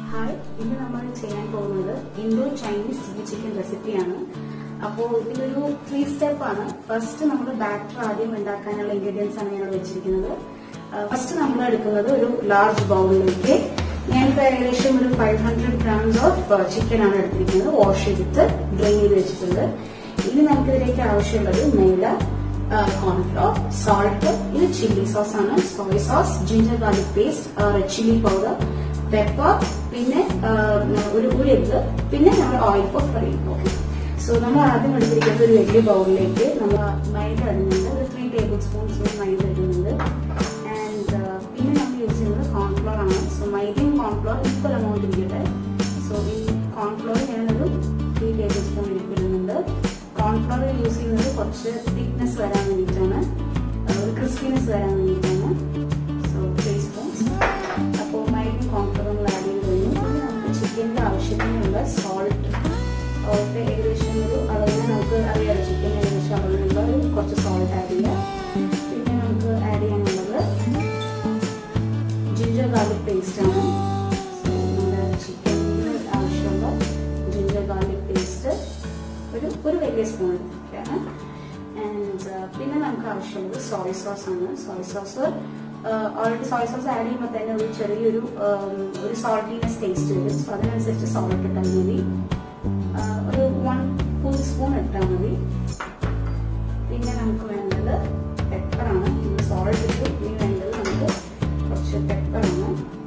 hi ഇന്ന് നമ്മൾ ചെയ്യാൻ പോകുന്നത് ഇൻഡോ ചൈനീസ് ചില്ലി ചിക്കൻ റെസിപ്പിയാണ് അപ്പോൾ ഇതിലൊരു ത്രീ സ്റ്റെപ്പ് ആണ് ഫസ്റ്റ് നമ്മൾ ബാറ്റർ ആദ്യം ഉണ്ടാക്കാനുള്ള ഇൻഗ്രീഡിയൻസ് ആണ് ഞങ്ങൾ വെച്ചിരിക്കുന്നത് ഫസ്റ്റ് നമ്മൾ എടുക്കുന്നത് ഒരു ലാർജ് ബൗളിലേക്ക് ഞാനിപ്പോൾ ഏകദേശം ഒരു five hundred grams of chicken ആണ് എടുത്തിരിക്കുന്നത് വാഷ് ചെയ്തിട്ട് ഡ്രെയിൻ ചെയ്ത് വെച്ചിട്ടുണ്ട് ഇനി നമുക്കിതിലേക്ക് ആവശ്യമുള്ളത് മൈദ കോൺഫ്ലോർ സോൾട്ട് ഇത് ചില്ലി സോസ് ആണ് soy sauce ginger garlic paste red chilli powder pepper പിന്നെ ആ, ഒരു ഒരു എഗ് പിന്നെ നമ്മൾ oil for fry okay so നമ്മൾ ആദ്യം എടുത്തിരിക്കുന്നത് ഒരു വലിയ ബൗളിലേക്ക് നമ്മൾ മൈദ ഇടുന്നുണ്ട് ഒരു ത്രീ ടേബിൾ സ്പൂൺസ് മൈദ ഇടുന്നുണ്ട് ആൻഡ് പിന്നെ നമ്മൾ യൂസ് ചെയ്യുന്നത് കോൺഫ്ലോർ ആണ് സോ മൈദയും കോൺഫ്ലോർ ഈക്വൽ എമൗണ്ട് ഇരിക്കട്ടെ സോ ഈ കോൺഫ്ലോർ ഞാനൊരു ത്രീ ടേബിൾ സ്പൂൺ ഇടുന്നുണ്ട് കോൺഫ്ലോർ യൂസ് ചെയ്യുന്നത് കുറച്ച് തിക്നെസ് വരാൻ വേണ്ടിയിട്ടാണ് ആ, ഒരു ക്രിസ്പിനെസ് വരാൻ വേണ്ടിയിട്ടാണ് സോ ത്രീ സ്പൂൺസ് അപ്പോൾ മൈദയും കോൺഫ്ലോറും നമ്മൾ ആഡ് ചെയ്ത് കഴിഞ്ഞു ഇനി നമുക്ക് ചിക്കൻ്റെ ആവശ്യത്തിനുള്ള സോൾട്ട് സോൾട്ട് ഏകദേശം ഒരു അളവിന് നമുക്ക് അറിയാം ചിക്കൻ ഏകദേശം അളവിനുള്ള ഒരു കുറച്ച് സോൾട്ട് ആഡ് ചെയ്യാം പിന്നെ നമുക്ക് ആഡ് ചെയ്യാനുള്ളത് ജിഞ്ചർ ഗാർലിക് പേസ്റ്റ് ആണ് So, നമ്മുടെ ചിക്കനിന് ആവശ്യമുള്ള ജിഞ്ചർ ഗാർലിക് പേസ്റ്റ് ഒരു ഒരു വലിയ സ്പൂൺ എടുത്തിട്ടാണ് ആൻഡ് പിന്നെ നമുക്ക് ആവശ്യമുള്ളത് സോയ് സോസ് ആണ് soy sauce already soy sauce add ചെയ്യുമ്പോൾ തന്നെ ഒരു ചെറിയൊരു um, ഒരു സോൾട്ടീനെസ് ടേസ്റ്റ് വരും സോ അതിനനുസരിച്ച് സോൾട്ട് ഇട്ടാൽ മതി ആ, ഒരു വൺ ഫുൾ സ്പൂൺ ഇട്ടാൽ മതി പിന്നെ നമുക്ക് വേണ്ടത് പെപ്പറാണ് സോൾട്ട് ഇട്ടു ഇനി വേണ്ടത് നമുക്ക് കുറച്ച് പെപ്പറാണ്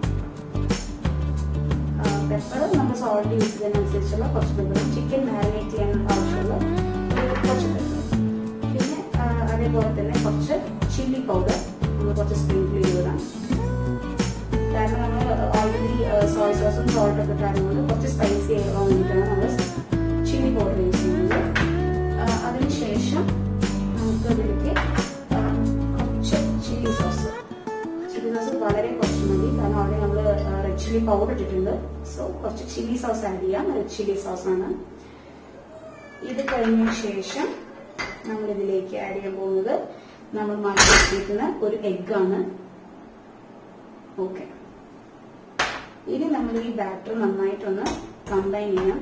പെപ്പർ നമ്മൾ സോൾട്ട് യൂസ് ചെയ്യുന്നതനുസരിച്ചുള്ള കുറച്ച് പെപ്പറും ചിക്കൻ മാരിനേറ്റ് ചെയ്യാനുള്ള ആവശ്യമുള്ള ഒരു കുറച്ച് പെപ്പർ പിന്നെ ആ, അതേപോലെ തന്നെ കുറച്ച് ചില്ലി പൗഡർ നമ്മൾ കുറച്ച് സ്പ്രിങ്കിൾ ചെയ്തതാണ് കാരണം നമ്മൾ ഓൾറെഡി സോയ സോസും സോൾട്ട് ഒക്കെ ഇട്ടായതുകൊണ്ട് കുറച്ച് സ്പൈസി ആകാൻ വേണ്ടിയിട്ടാണ് നമ്മൾ ചില്ലി പൗഡർ യൂസ് ചെയ്യുന്നത് ആ, അതിനുശേഷം നമുക്ക് അതിലേക്ക് ആ, കുറച്ച് ചില്ലി സോസ് ചില്ലി സോസ് വളരെ കുറച്ച് മതി കാരണം അവിടെ നമ്മൾ റെഡ് ചില്ലി പൗഡർ ഇട്ടിട്ടുണ്ട് സോ കുറച്ച് ചില്ലി സോസ് ആഡ് ചെയ്യാം റെഡ് ചില്ലി സോസ് ആണ് ഇത് കഴിഞ്ഞ ശേഷം നമ്മൾ ഇതിലേക്ക് ആഡ് ചെയ്യാൻ പോകുന്നത് നമ്മൾ മാറ്റി വെച്ചിരിക്കുന്ന ഒരു എഗ് ആണ് ഓക്കെ ഇനി നമ്മൾ ഈ ബാറ്റർ നന്നായിട്ടൊന്ന് കമ്പൈൻ ചെയ്യാം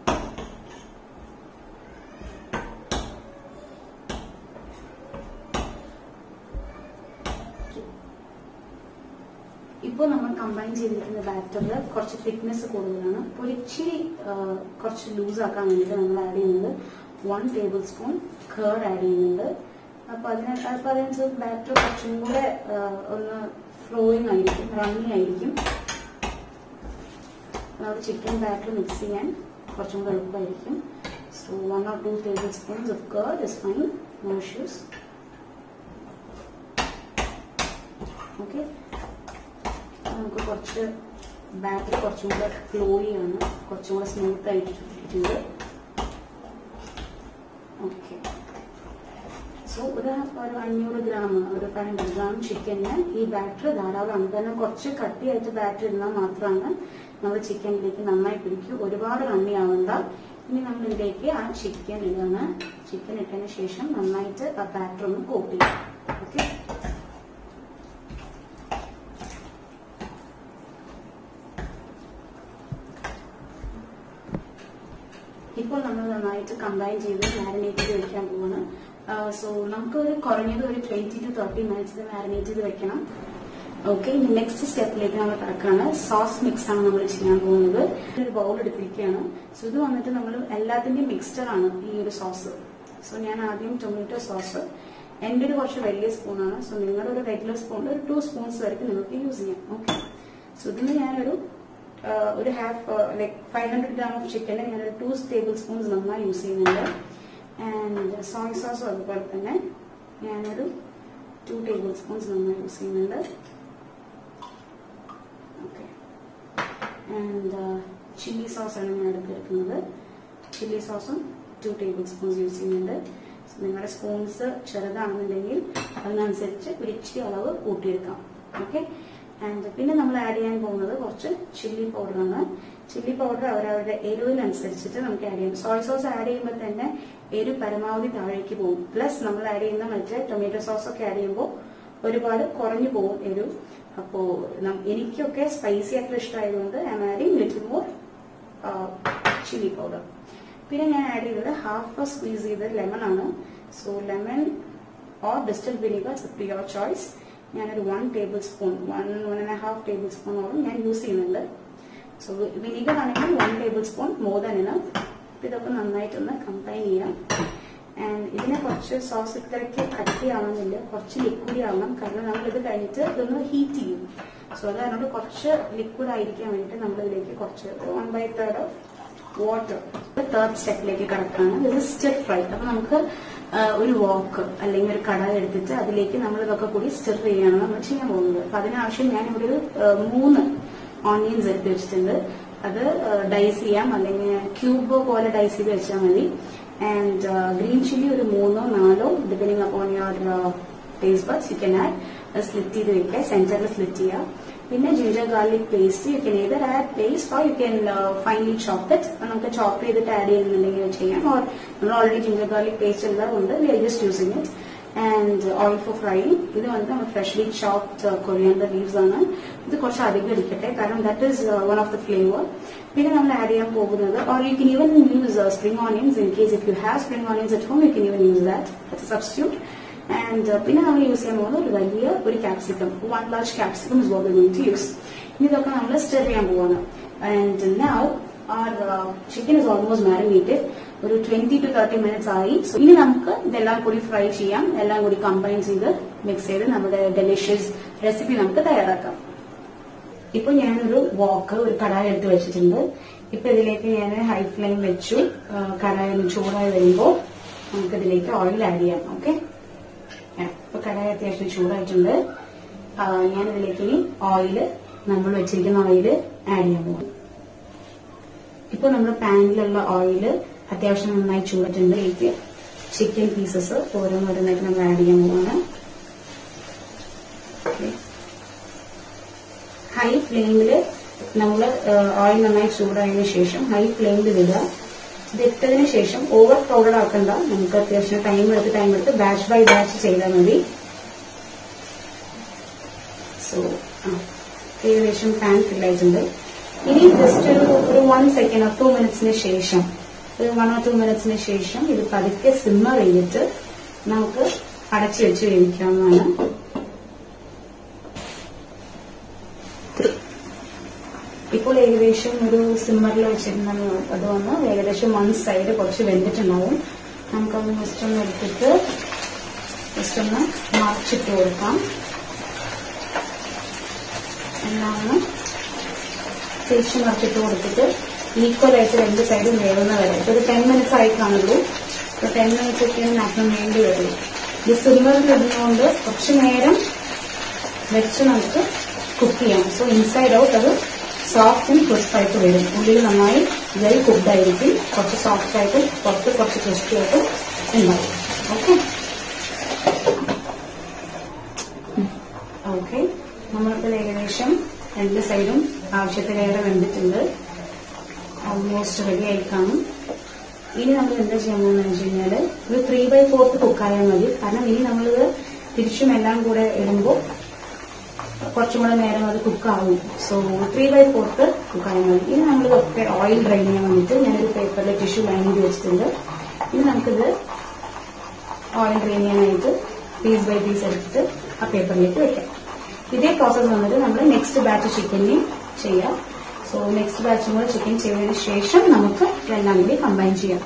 ഇപ്പോൾ നമ്മൾ കമ്പൈൻ ചെയ്തിരിക്കുന്ന ബാറ്ററിൽ കുറച്ച് തിക്നെസ് കൂടുതലാണ് അപ്പോൾ ഒരു ഇച്ചിരി ആ, കുറച്ച് ലൂസ് ആക്കാൻ വേണ്ടിയിട്ട് നമ്മൾ ആഡ് ചെയ്യുന്നത് one tablespoon curd add ചെയ്യുന്നുണ്ട് അപ്പൊ അതിന് അപ്പൊ അതിനനുസരിച്ച് ബാറ്റർ കുറച്ചും കൂടെ ആ, ഒന്ന് ഫ്ലോയിങ് ആയിരിക്കും റണ്ണി ആയിരിക്കും നമ്മുടെ ചിക്കൻ ബാറ്റർ മിക്സ് ചെയ്യാൻ കുറച്ചും കൂടെ എളുപ്പമായിരിക്കും so one or two tablespoons of curd is fine no issues okay നമുക്ക് കുറച്ച് ബാറ്റർ കുറച്ചും കൂടെ ഫ്ലോയി ആണ് കുറച്ചും കൂടെ സ്മൂത്ത് ആയിട്ട് ചുറ്റിട്ടുണ്ട് ഓക്കെ സോ ഒരു ഒരു അഞ്ഞൂറ് ഗ്രാം ഒരു ഫൈവ് ഹൺഡ്രഡ് ഗ്രാം ചിക്കന് ഈ ബാറ്റർ ധാരാളമാണ് കാരണം കുറച്ച് കട്ടിയായിട്ട് ബാറ്റർ ഇരുന്നാൽ മാത്രമാണ് നമ്മൾ ചിക്കനിലേക്ക് നന്നായി പിടിക്കും ഒരുപാട് കണ്ണി ആവണ്ട ഇനി നമ്മൾ ഇതിലേക്ക് ആ ചിക്കൻ ഇടാണ് ചിക്കൻ ഇട്ടതിന് ശേഷം നന്നായിട്ട് ആ ബാറ്റർ ഒന്ന് കോട്ട് ചെയ്യാം ഓക്കെ ഇപ്പോൾ നമ്മൾ നന്നായിട്ട് കമ്പൈൻ ചെയ്ത് മാരിനേറ്റ് ചെയ്ത് വെക്കാൻ പോവാണ് സോ നമുക്ക് ഒരു കുറഞ്ഞത് ഒരു twenty to thirty minutes marinate ചെയ്ത് വെക്കണം ഓക്കെ ഇനി നെക്സ്റ്റ് സ്റ്റെപ്പിലേക്ക് നമ്മൾ കിടക്കാണ് സോസ് മിക്സ് ആണ് നമ്മൾ ചെയ്യാൻ പോകുന്നത് ഒരു ബൗൾ എടുത്തിരിക്കുകയാണ് സോ ഇത് വന്നിട്ട് നമ്മൾ എല്ലാത്തിന്റെയും മിക്സ്ചർ ആണ് ഈ ഒരു സോസ് സോ ഞാൻ ആദ്യം ടൊമാറ്റോ സോസ് എൻ്റെ ഒരു കുറച്ച് വലിയ സ്പൂണാണ് സോ നിങ്ങളുടെ ഒരു റെഗുലർ സ്പൂണിൽ ഒരു ടു സ്പൂൺസ് വരെ നിങ്ങൾക്ക് യൂസ് ചെയ്യാം ഓക്കെ സോ ഇതിന് ഞാനൊരു ആ, ഒരു half like five hundred gram of ചിക്കന് ഞാനൊരു ടു ടേബിൾ സ്പൂൺസ് നന്നായി യൂസ് ചെയ്യുന്നുണ്ട് ആൻഡ് സോയ സോസും അതുപോലെ തന്നെ ഞാനൊരു ടു ടേബിൾ സ്പൂൺസ് നന്നായി യൂസ് ചെയ്യുന്നുണ്ട് ഓക്കെ ആൻഡ് ചില്ലി സോസാണ് ഞാൻ എടുത്തിരിക്കുന്നത് ചില്ലി സോസും ടു ടേബിൾ സ്പൂൺസ് യൂസ് ചെയ്യുന്നുണ്ട് So, നിങ്ങളുടെ സ്പൂൺസ് ചെറുതാണെന്നുണ്ടെങ്കിൽ അതിനനുസരിച്ച് ഒരു ഇച്ചിരി അളവ് കൂട്ടിയെടുക്കാം ഓക്കെ ആൻഡ് പിന്നെ നമ്മൾ ആഡ് ചെയ്യാൻ പോകുന്നത് കുറച്ച് ചില്ലി പൗഡറാണ് ചില്ലി പൗഡർ അവരവരുടെ എരിവിനനുസരിച്ചിട്ട് നമുക്ക് ആഡ് ചെയ്യാം സോയ സോസ് ആഡ് ചെയ്യുമ്പോൾ തന്നെ എരിവ് പരമാവധി താഴേക്ക് പോകും പ്ലസ് നമ്മൾ ആഡ് ചെയ്യുന്ന മറ്റേ ടൊമാറ്റോ സോസ് ഒക്കെ ആഡ് ചെയ്യുമ്പോൾ ഒരുപാട് കുറഞ്ഞു പോകും എരിവ് അപ്പോ നം- എനിക്കൊക്കെ സ്പൈസി ആയിട്ടുള്ള ഇഷ്ടമായതുകൊണ്ട് I am adding little more chilli powder പിന്നെ ഞാൻ ആഡ് ചെയ്തത് ഹാഫ് സ്ക്വീസ് ചെയ്ത ലെമൺ ആണ് so lemon or distilled vinegar it's your choice ഞാനൊരു one tablespoon one one and half ടേബിൾ സ്പൂണോളം ഞാൻ യൂസ് ചെയ്യുന്നുണ്ട് സോ വിനീഗർ ആണെങ്കിൽ one tablespoon more than enough ഇതൊക്കെ നന്നായിട്ടൊന്ന് കമ്പൈൻ ചെയ്യാം ആൻഡ് ഇതിനെ കുറച്ച് സോസ് ഇത്രയ്ക്ക് കട്ടിയാവണമെന്നില്ല കുറച്ച് ലിക്വിഡ് ആവണം കാരണം നമ്മൾ ഇത് കഴിഞ്ഞിട്ട് ഇതൊന്ന് ഹീറ്റ് ചെയ്യും സോ അത് അതിനോട് കുറച്ച് ലിക്വിഡ് ആയിരിക്കാൻ വേണ്ടിയിട്ട് നമ്മൾ ഇതിലേക്ക് കുറച്ച് one by third of water third സ്റ്റെപ്പിലേക്ക് കിടക്കാണ് ഇത് സ്റ്റിർ ഫ്രൈ അപ്പൊ നമുക്ക് ആ, ഒരു വോക്ക് അല്ലെങ്കിൽ ഒരു കടായി എടുത്തിട്ട് അതിലേക്ക് നമ്മൾ ഇതൊക്കെ കൂടി സ്റ്റിർ ചെയ്യാണ് നമ്മൾ ചെയ്യാൻ പോകുന്നത് അപ്പൊ അതിനാവശ്യം ഞാൻ ഇവിടെ ഒരു ആ, മൂന്ന് ഓണിയൻസ് എടുത്ത് വെച്ചിട്ടുണ്ട് അത് ഡൈസ് ചെയ്യാം അല്ലെങ്കിൽ ക്യൂബ് പോലെ ഡൈസ് ചെയ്ത് വെച്ചാൽ മതി ആൻഡ് ഗ്രീൻ ചില്ലി ഒരു മൂന്നോ നാലോ depending upon your taste buds you can add slit ചെയ്ത് വെക്കുക സെന്ററിൽ സ്ലിറ്റ് ചെയ്യുക പിന്നെ ginger garlic paste you can either add paste or you can finely chop it നമുക്ക് ചോപ്പ് ചെയ്തിട്ട് ആഡ് ചെയ്യുന്നുണ്ടെങ്കിൽ ചെയ്യാം ഓർ നമ്മൾ ഓൾറെഡി ജിഞ്ചർ ഗാർലിക് പേസ്റ്റ് എല്ലാം ഉണ്ട് we are just using it and oil for frying ഇത് വന്നിട്ട് നമ്മൾ ഫ്രഷ്ലി ചോപ്ഡ് കൊറിയാണ്ടർ ലീവ്സ് ആണ് ഇത് കുറച്ച് അധികം ഇരിക്കട്ടെ കാരണം that is one of the flavour പിന്നെ നമ്മൾ ആഡ് ചെയ്യാൻ പോകുന്നത് or you can even use spring onions in case if you have spring onions at home you can even use that substitute and പിന്നെ നമ്മൾ യൂസ് ചെയ്യാൻ പോകുന്നത് ഒരു വലിയ ഒരു capsicum one large capsicum is what going to use ഇനി ഇതൊക്കെ നമ്മൾ സ്റ്റർ ചെയ്യാൻ പോവാണ് and now our chicken is almost marinated ഒരു ട്വന്റി ടു തേർട്ടി മിനിറ്റ്സ് ആയി So, ഇനി നമുക്ക് ഇതെല്ലാം കൂടി ഫ്രൈ ചെയ്യാം എല്ലാം കൂടി കമ്പൈൻ ചെയ്ത് മിക്സ് ചെയ്ത് നമ്മുടെ ഡെലിഷ്യസ് റെസിപ്പി നമുക്ക് തയ്യാറാക്കാം ഇപ്പൊ ഞാനൊരു വോക്ക് ഒരു കടായി എടുത്ത് വെച്ചിട്ടുണ്ട് ഇപ്പൊ ഇതിലേക്ക് ഞാൻ ഹൈ ഫ്ലെയിം വെച്ചു ആ, കടായി ഒന്ന് ചൂടായി വരുമ്പോ നമുക്ക് ഇതിലേക്ക് ഓയിൽ ആഡ് ചെയ്യാം ഓക്കെ ഇപ്പൊ കടായി അത്യാവശ്യം ചൂടായിട്ടുണ്ട് ആ, ഞാനിതിലേക്ക് ഇനി ഓയില് നമ്മൾ വെച്ചിരിക്കുന്ന ഓയില് ആഡ് ചെയ്യാൻ പോകും ഇപ്പൊ നമ്മുടെ പാനിലുള്ള ഓയില് അത്യാവശ്യം നന്നായി ചൂടായിട്ടുണ്ട് ഇതിലേക്ക് ചിക്കൻ പീസസ് ഓരോന്നോരോന്നായിട്ട് നമ്മൾ ആഡ് ചെയ്യാൻ പോവാണ് ഹൈ ഫ്ലെയിമിൽ നമ്മൾ ഓയിൽ നന്നായി ചൂടായതിനു ശേഷം ഹൈ ഫ്ലെയിമിൽ ഇടുക ഇത് ഇട്ടതിന് ശേഷം ഓവർ ക്രൗഡഡ് ആക്കണ്ട നമുക്ക് അത്യാവശ്യം ടൈം എടുത്ത് ടൈം എടുത്ത് ബാച്ച് ബൈ ബാച്ച് ചെയ്താൽ മതി സോ ഏകദേശം പാൻ ഫിൽ ആയിട്ടുണ്ട് ഇനി ജസ്റ്റ് ഒരു ഒരു വൺ സെക്കൻഡ് ടു മിനിറ്റ്സിന് ശേഷം ഒരു വൺ ഓർ ടു മിനിറ്റ്സിന് ശേഷം ഇത് പതുക്കെ സിമ്മർ ചെയ്തിട്ട് നമുക്ക് അടച്ചു വെച്ച് വേവിക്കാവുന്നതാണ് ഇപ്പോൾ ഏകദേശം ഒരു സിമ്മറിൽ വെച്ചിരുന്ന അത് വന്ന് ഏകദേശം വൺ സൈഡ് കുറച്ച് വെന്തിട്ടുണ്ടാവും നമുക്കൊന്ന് ജസ്റ്റ് ഒന്ന് എടുത്തിട്ട് ജസ്റ്റ് ഒന്ന് മറിച്ചിട്ട് കൊടുക്കാം എല്ലാം ഒന്ന് തിരിച്ച് മറിച്ചിട്ട് കൊടുത്തിട്ട് ഈക്വൽ ആയിട്ട് രണ്ട് സൈഡും വേവുന്ന വരെ ഇപ്പൊ ഒരു ടെൻ മിനിറ്റ്സ് ആയി കാണുള്ളൂ ഇപ്പൊ ടെൻ മിനിറ്റ്സ് ഒക്കെയാണ് മാക്സിമം വേണ്ടി വരുള്ളൂ ഇത് സിമ്മറിൽ ഇടുന്നതുകൊണ്ട് കുറച്ച് നേരം വെച്ച് നമുക്ക് കുക്ക് ചെയ്യാം സോ ഇൻസൈഡ് ഔട്ട് അത് സോഫ്റ്റ് ആൻഡ് ക്രിസ്പ് ആയിട്ട് വരും ഉള്ളിൽ നന്നായി വെൽ കുക്ക്ഡ് ആയിരിക്കും കുറച്ച് സോഫ്റ്റ് ആയിട്ടും പുറത്ത് കുറച്ച് ക്രിസ്പി ആയിട്ടും ഉണ്ടാവും ഓക്കെ ഓക്കെ നമ്മളിപ്പോൾ ഏകദേശം രണ്ട് സൈഡും ആവശ്യത്തിലേറെ വെന്തിട്ടുണ്ട് ഓൾമോസ്റ്റ് റെഡി ആയി കാണും ഇനി നമ്മൾ എന്താ ചെയ്യാൻ പോകുന്നത് വെച്ച് കഴിഞ്ഞാൽ ഇത് ത്രീ ബൈ ഫോർത്ത് കുക്കായാൽ മതി കാരണം ഇനി നമ്മളിത് തിരിച്ചും എല്ലാം കൂടെ ഇടുമ്പോൾ കുറച്ചും കൂടെ നേരം അത് കുക്കാവും സോ ത്രീ ബൈ ഫോർത്ത് കുക്കായാൽ മതി ഇനി നമ്മൾ ഇതൊക്കെ ഓയിൽ ഡ്രൈൻ ചെയ്യാൻ വേണ്ടിയിട്ട് ഞാനൊരു പേപ്പറിൽ ടിഷ്യൂ ലൈൻ ചെയ്ത് വെച്ചിട്ടുണ്ട് ഇനി നമുക്കിത് ഓയിൽ ഡ്രെയിൻ ചെയ്യാനായിട്ട് പീസ് ബൈ പീസ് എടുത്തിട്ട് ആ പേപ്പറിലേക്ക് വെക്കാം ഇതേ പ്രോസസ്സ് വന്നിട്ട് നമ്മൾ നെക്സ്റ്റ് ബാച്ച് ചിക്കനെയും ചെയ്യാം സോ നെക്സ്റ്റ് ബാച്ചും കൂടെ ചിക്കൻ ചെയ്തതിന് ശേഷം നമുക്ക് എല്ലാം കൂടി കമ്പൈൻ ചെയ്യാം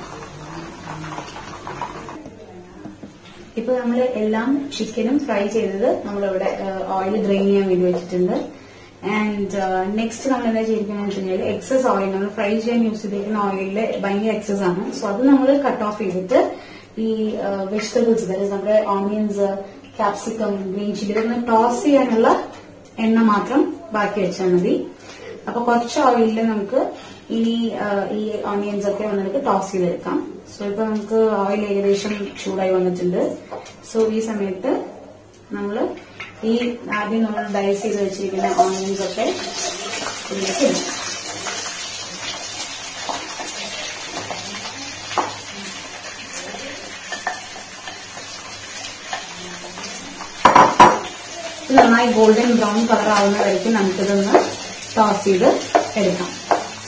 ഇപ്പൊ നമ്മൾ എല്ലാം ചിക്കനും ഫ്രൈ ചെയ്തത് നമ്മളിവിടെ ഓയിൽ ഡ്രെയിൻ ചെയ്യാൻ വേണ്ടി വെച്ചിട്ടുണ്ട് ആൻഡ് നെക്സ്റ്റ് നമ്മൾ എന്താ ചെയ്തിരിക്കുന്നത് വെച്ച് കഴിഞ്ഞാൽ എക്സസ് ഓയിൽ നമ്മൾ ഫ്രൈ ചെയ്യാൻ യൂസ് ചെയ്തിരിക്കുന്ന ഓയിലിൽ ഭയങ്കര എക്സസ് ആണ് സോ അത് നമ്മൾ കട്ട് ഓഫ് ചെയ്തിട്ട് ഈ വെജിറ്റബിൾസ് അതായത് നമ്മുടെ ഓണിയൻസ് ക്യാപ്സിക്കം ഗ്രീൻ ചില്ലി ഇതൊന്ന് ടോസ് ചെയ്യാനുള്ള എണ്ണ മാത്രം ബാക്കി വെച്ചാൽ മതി അപ്പൊ കുറച്ച് ഓയിലിൽ നമുക്ക് ഇനി ആ, ഈ ഓണിയൻസ് ഒക്കെ വന്നിട്ട് ടോസ് ചെയ്തെടുക്കാം സോ ഇപ്പൊ നമുക്ക് ഓയിൽ ഏകദേശം ചൂടായി വന്നിട്ടുണ്ട് സോ ഈ സമയത്ത് നമ്മൾ ഈ ആദ്യം നമ്മൾ ഡൈസ് ചെയ്ത് വെച്ചിരിക്കുന്ന ഓണിയൻസ് ഒക്കെ ഇതിലേക്ക് ഇടും ഇത് നന്നായി ഗോൾഡൻ ബ്രൗൺ കളർ ആവുന്ന വരയ്ക്കും നമുക്കിതൊന്ന് ടോസ് ചെയ്ത് എടുക്കാം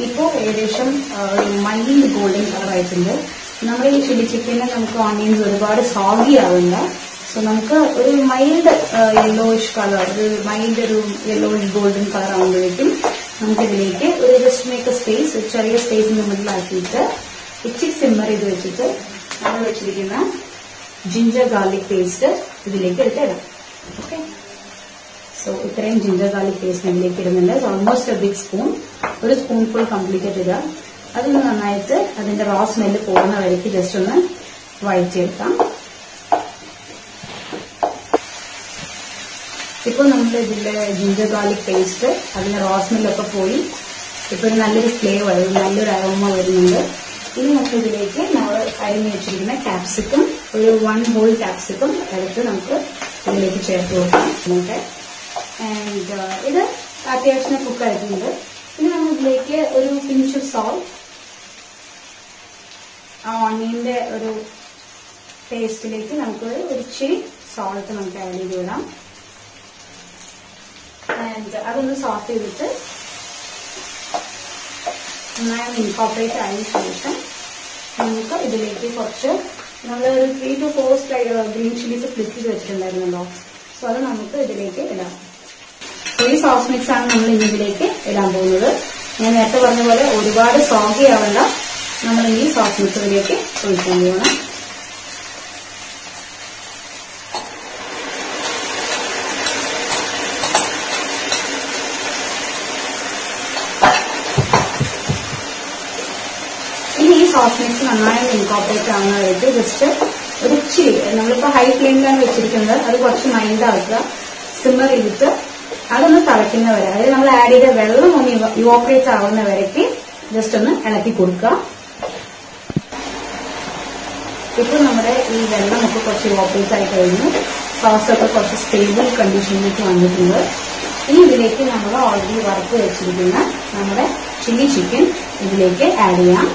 ഇപ്പോൾ ഏകദേശം മൈൽഡ് ഗോൾഡൻ കളർ ആയിട്ടുണ്ട് നമ്മുടെ ഈ ചില്ലി ചിക്കന് നമുക്ക് ഓണിയൻസ് ഒരുപാട് സോഗി ആവില്ല സോ നമുക്ക് ഒരു മൈൽഡ് യെല്ലോയിഷ് കളർ ഒരു മൈൽഡ് ഒരു യെല്ലോയിഷ് ഗോൾഡൻ കളർ ആകുമ്പോഴേക്കും നമുക്ക് ഇതിലേക്ക് ഒരു ജസ്റ്റ് മേക്ക് സ്പേസ് ഒരു ചെറിയ സ്പേസിന്റെ മുന്നിലാക്കിയിട്ട് ഇച്ചിരി സിമ്മർ ചെയ്ത് വെച്ചിട്ട് നമ്മൾ വെച്ചിരിക്കുന്ന ജിഞ്ചർ ഗാർലിക് പേസ്റ്റ് ഇതിലേക്ക് എടുത്തിടാം ഓക്കെ സോ ഇത്രയും ജിഞ്ചർ ഗാർലിക് പേസ്റ്റ് ഇതിലേക്ക് ഇടുന്നുണ്ട് ഓൾമോസ്റ്റ് എ ബിഗ് സ്പൂൺ ഒരു സ്പൂൺ ഫുൾ കംപ്ലീറ്റ് ആയിട്ട് ഇടുക അതൊന്ന് നന്നായിട്ട് അതിന്റെ റോ സ്മെല്ല് പോകുന്ന വരയ്ക്ക് ജസ്റ്റ് ഒന്ന് വഴറ്റിയെടുക്കാം ഇപ്പൊ നമ്മൾ ഇതിന്റെ ജിഞ്ചർ ഗാർലിക് പേസ്റ്റ് അതിന്റെ റോ സ്മെല്ലൊക്കെ പോയി ഇപ്പൊ ഒരു നല്ലൊരു ഫ്ലേവർ നല്ലൊരു അരോമ വരുന്നുണ്ട് ഇനി നമുക്ക് ഇതിലേക്ക് നമ്മൾ അരിഞ്ഞു വെച്ചിരിക്കുന്ന ക്യാപ്സിക്കം ഒരു വൺ ഹോൾ ക്യാപ്സിക്കം എടുത്ത് നമുക്ക് ഇതിലേക്ക് ചേർത്ത് കൊടുക്കാം നമുക്ക് ആൻഡ് ഇത് അത്യാവശ്യം കുക്ക് ആയിട്ടുണ്ട് ഇനി നമ്മൾ ഇതിലേക്ക് ഒരു പിഞ്ച് ഓഫ് സോൾട്ട് ആ ഓണിയന്റെ ഒരു ടേസ്റ്റിലേക്ക് നമുക്ക് ഒരു ഇച്ചിരി സോൾട്ട് നമുക്ക് ആഡ് ചെയ്ത് വിടാം ആൻഡ് അതൊന്ന് സോട്ട് ചെയ്തിട്ട് നന്നായി ഇൻകോപ്പറേറ്റ് ആയതിനു ശേഷം നമുക്ക് ഇതിലേക്ക് കുറച്ച് നമ്മൾ ഒരു three two four green chillies flip ചെയ്ത് വെച്ചിട്ടുണ്ടായിരുന്നല്ലോ സോ അത് നമുക്ക് ഇതിലേക്ക് ഇടാം So, ഈ സോസ് മിക്സ് ആണ് നമ്മൾ ഇനി ഇതിലേക്ക് ഇടാൻ പോകുന്നത് ഞാൻ നേരത്തെ പറഞ്ഞ പോലെ ഒരുപാട് സോഗി ആവണ്ട നമ്മൾ ഈ സോസ് മിക്സ് ഇതിലേക്ക് ഒഴിക്കാൻ പോകണം ഇനി ഈ സോസ് മിക്സ് നന്നായി ഇൻകോപ്പറേറ്റ് ആവുന്നതായിട്ട് ജസ്റ്റ് ഒരു ഇച്ചിരി നമ്മളിപ്പോ ഹൈ ഫ്ലെയിമിലാണ് വെച്ചിരിക്കുന്നത് അത് കുറച്ച് മൈൽഡ് ആക്കുക സിമ്മർ ചെയ്തിട്ട് അതൊന്ന് തിളയ്ക്കുന്ന വരെ അതായത് നമ്മൾ ആഡ് ചെയ്ത വെള്ളം ഒന്ന് ഇവോപ്പറേറ്റ് ആവുന്ന വരയ്ക്ക് ജസ്റ്റ് ഒന്ന് ഇളക്കി കൊടുക്കുക ഇപ്പൊ നമ്മുടെ ഈ വെള്ളമൊക്കെ കുറച്ച് ഇവോപ്പറേറ്റ് ആയി കഴിഞ്ഞു സോസ് ഒക്കെ കുറച്ച് സ്റ്റേബിൾ കണ്ടീഷനിലേക്ക് വന്നിട്ടുണ്ട് ഇനി ഇതിലേക്ക് നമ്മൾ ഓൾറെഡി വറുത്ത് വെച്ചിരിക്കുന്ന നമ്മുടെ ചില്ലി ചിക്കൻ ഇതിലേക്ക് ആഡ് ചെയ്യാം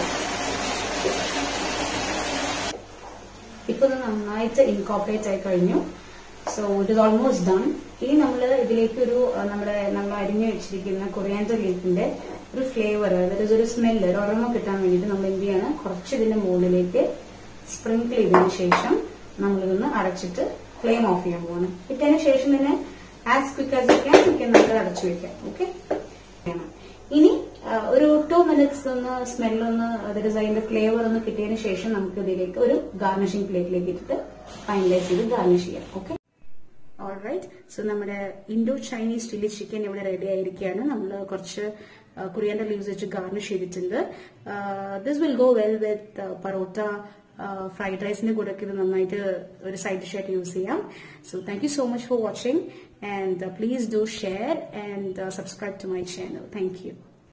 ഇപ്പൊ ഇത് നന്നായിട്ട് ഇൻകോപ്പറേറ്റ് ആയി കഴിഞ്ഞു so it is almost done ഇനി നമ്മൾ ഇതിലേക്ക് ഒരു അഹ്, നമ്മുടെ നമ്മൾ അരിഞ്ഞു വെച്ചിരിക്കുന്ന കൊറിയാൻഡർ ലീഫിന്റെ ഒരു ഫ്ലേവർ അതായത് ഒരു സ്മെല്ല് ഒരു ഒരമ കിട്ടാൻ വേണ്ടിയിട്ട് നമ്മൾ എന്ത് ചെയ്യണം കുറച്ച് ഇതിന്റെ മുകളിലേക്ക് സ്പ്രിങ്കിൾ ചെയ്തതിനു ശേഷം നമ്മളിതൊന്ന് അടച്ചിട്ട് ഫ്ലെയിം ഓഫ് ചെയ്യാൻ പോകണം ഇട്ടതിന് ശേഷം തന്നെ ആസ് ക്വിക്ക് ആസ് വെക്കാൻ നമുക്ക് നമുക്ക് അടച്ചു വെക്കാം ഓക്കെ ഇനി ആ, ഒരു ടു മിനിറ്റ്സ് ഒന്ന് സ്മെല്ലൊന്ന് അതായത് അതിന്റെ ഫ്ലേവർ ഒന്ന് കിട്ടിയതിന് ശേഷം നമുക്ക് ഇതിലേക്ക് ഒരു ഗാർണിഷിംഗ് പ്ലേറ്റിലേക്ക് ഇട്ടിട്ട് ഫൈനലൈസ് ചെയ്ത് ഗാർണിഷ് ചെയ്യാം ഓക്കെ ഓൾറൈറ്റ് സോ നമ്മുടെ ഇൻഡോ ചൈനീസ് ചില്ലി ചിക്കൻ ഇവിടെ റെഡി ആയിരിക്കുകയാണ് നമ്മൾ കുറച്ച് കുറിയാൻ്റെ ലീവ്സ് വെച്ച് ഗാർണിഷ് ചെയ്തിട്ടുണ്ട് this will go well with parotta fried റൈസിന്റെ കൂടെ ഒക്കെ ഇത് നന്നായിട്ട് ഒരു സൈഡ് ഡിഷായിട്ട് യൂസ് ചെയ്യാം so thank you so much for watching and please do share and subscribe to my channel thank U